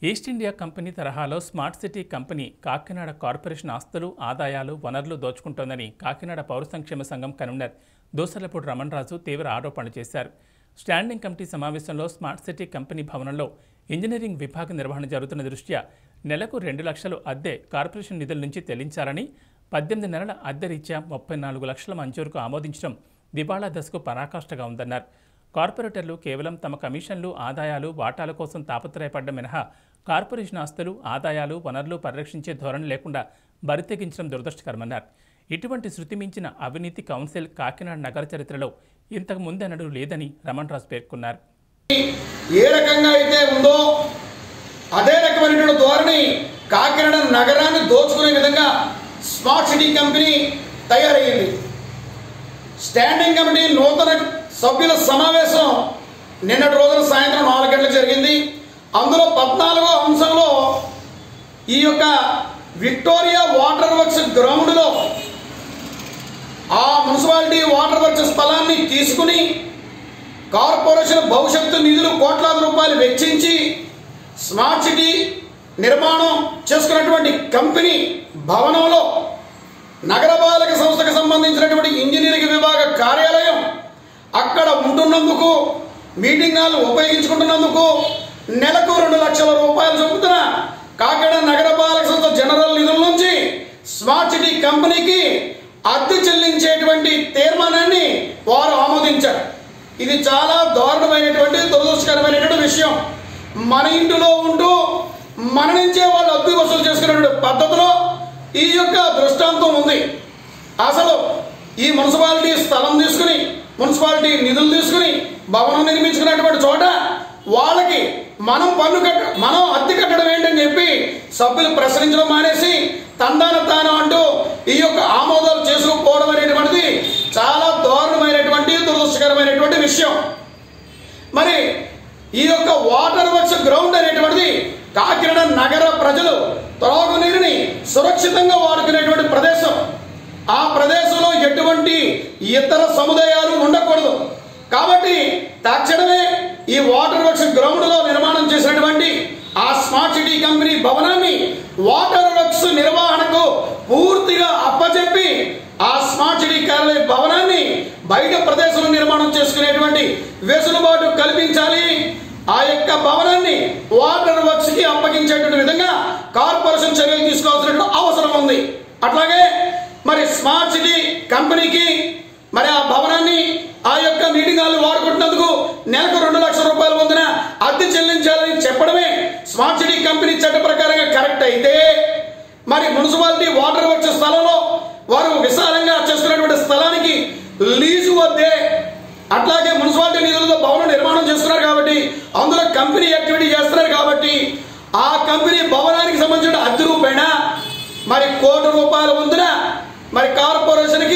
east India company తరహాలో smart city company Kakinada corporation ఆస్తులు ఆదాయాలు వనరులు దోచుకుంటోందని కాకినాడ పౌర సంక్షేమ సంఘం కన్వీనర్ దోసలపూడి రమణరాజు తీవ్ర ఆరోపణలు చేశారు స్టాండింగ్ కమిటీ సమావేశంలో స్మార్ట్ సిటీ కంపెనీ భవనంలో ఇంజనీరింగ్ విభాగ నిర్వహణ జరుగుతున్న దృష్ట్యా నెలకు రెండు లక్షలు అద్దె కార్పొరేషన్ నిధుల నుంచి చెల్లించాలని పద్దెనిమిది నెలల అద్దె రీత్యా ముప్పై నాలుగు లక్షల మంజూరుకు ఆమోదించడం దివాళా దశకు పరాకాష్ఠగా ఉందన్నారు కార్పొరేటర్లు కేవలం తమ కమిషన్లు ఆదాయాలు వాటాల కోసం తాపత్రయపడ్డ మినహా కార్పొరేషన్ ఆస్తులు ఆదాయాలు వనరులు పరిరక్షించే ధోరణి లేకుండా బరితెగించడం దురదృష్టకరమన్నారు ఇటువంటి శృతి మించిన అవినీతి కౌన్సిల్ కాకినాడ నగర చరిత్రలో ఇంతకు ముందెన్నడూ లేదని రమణరాజు పేర్కొన్నారు ఏ రకంగా అయితే ఉందో అదే రకమైనటువంటి ధోరణి కాకినాడ నగరాన్ని దోచుకునే విధంగా స్మార్ట్ సిటీ కంపెనీ తయారయ్యింది స్టాండింగ్ కమిటీ నూతన సభ్యుల సమావేశం నిన్నటి రోజున సాయంత్రం నాలుగు గంటలకు జరిగింది అందులో పద్నాలుగో అంశంలో ఈ యొక్క విక్టోరియా వాటర్ వర్క్స్ గ్రౌండ్లో ఆ మున్సిపాలిటీ వాటర్ వర్క్స్ స్థలాన్ని తీసుకుని కార్పొరేషన్ భవిష్యత్తు నిధులు కోట్లాది రూపాయలు వెచ్చించి స్మార్ట్ సిటీ నిర్మాణం చేసుకున్నటువంటి కంపెనీ భవనంలో నగరపాలక సంస్థకు సంబంధించినటువంటి ఇంజనీరింగ్ విభాగ కార్యాలయం అక్కడ ఉంటున్నందుకు మీటింగ్ హాల్ ఉపయోగించుకుంటున్నందుకు నెలకు రెండు లక్షల రూపాయలు చొప్పున కాకినాడ నగరపాలక సంస్థ జనరల్ నిధుల నుంచి స్మార్ట్ సిటీ కంపెనీకి అద్దె చెల్లించేటువంటి తీర్మానాన్ని వారు ఆమోదించారు ఇది చాలా దారుణమైనటువంటి దురదృష్టకరమైనటువంటి విషయం మన ఇంటిలో ఉంటూ మన నుంచే వాళ్ళు అద్దె వసూలు చేసుకునేటువంటి పద్ధతిలో ఈ యొక్క దృష్టాంతం ఉంది అసలు ఈ మున్సిపాలిటీ స్థలం తీసుకుని మున్సిపాలిటీ నిధులు తీసుకుని భవనం నిర్మించుకున్నటువంటి చోట వాళ్ళకి మనం పన్ను కట్ట మనం అద్దె కట్టడం ఏంటని చెప్పి సభ్యులు ప్రశ్నించడం మానేసి తందాన తాను అంటూ ఈ యొక్క ఆమోదాలు చేసుకోకపోవడం అనేటువంటిది చాలా దారుణమైనటువంటి దురదృష్టకరమైనటువంటి విషయం మరి ఈ యొక్క వాటర్ వర్క్స్ గ్రౌండ్ అనేటువంటిది కాకినాడ నగర ప్రజలు త్రాగునీరుని సురక్షితంగా వాడుకునేటువంటి ప్రదేశం ఆ ప్రదేశంలో ఎటువంటి ఇతర సముదాయాలు ఉండకూడదు కాబట్టి తక్షణమే ఈ వాటర్ వర్క్స్ గ్రౌండ్ లో నిర్మాణం చేసినటువంటి ఆ స్మార్ట్ సిటీ కంపెనీ భవనాన్ని వాటర్ వర్క్స్ నిర్వహణకు పూర్తిగా అప్పచెప్పి ఆ స్మార్ట్ సిటీ కార్యాలయ భవనాన్ని బయట ప్రదేశంలో నిర్మాణం చేసుకునేటువంటి వెసులుబాటు కల్పించాలి ఆ యొక్క భవనాన్ని వాటర్ వర్క్స్ కి అప్పగించేటువంటి విధంగా కార్పొరేషన్ చర్యలు తీసుకోవాల్సిన అవసరం ఉంది అట్లాగే మరి స్మార్ట్ సిటీ కంపెనీకి మరి ఆ భవనాన్ని ఆ యొక్క మీటింగ్ హాల్ వాడుకుంటున్నందుకు నెలకు రెండు లక్షల రూపాయల వంతున అద్దె చెల్లించాలని చెప్పడమే స్మార్ట్ సిటీ కంపెనీ చట్ట ప్రకారంగా కరెక్ట్ అయితే మరి మున్సిపాలిటీ వాటర్ వర్క్స్ స్థలంలో వారు విశాలంగా చేసుకున్నటువంటి స్థలానికి లీజు వద్దే అట్లాగే మున్సిపాలిటీ నిధులతో భవనం నిర్మాణం చేస్తున్నారు కాబట్టి అందులో కంపెనీ యాక్టివిటీ చేస్తున్నారు కాబట్టి ఆ కంపెనీ భవనానికి సంబంధించిన అద్దె రూపాయన మరి కోటి రూపాయల వంతున మరి కార్పొరేషన్కి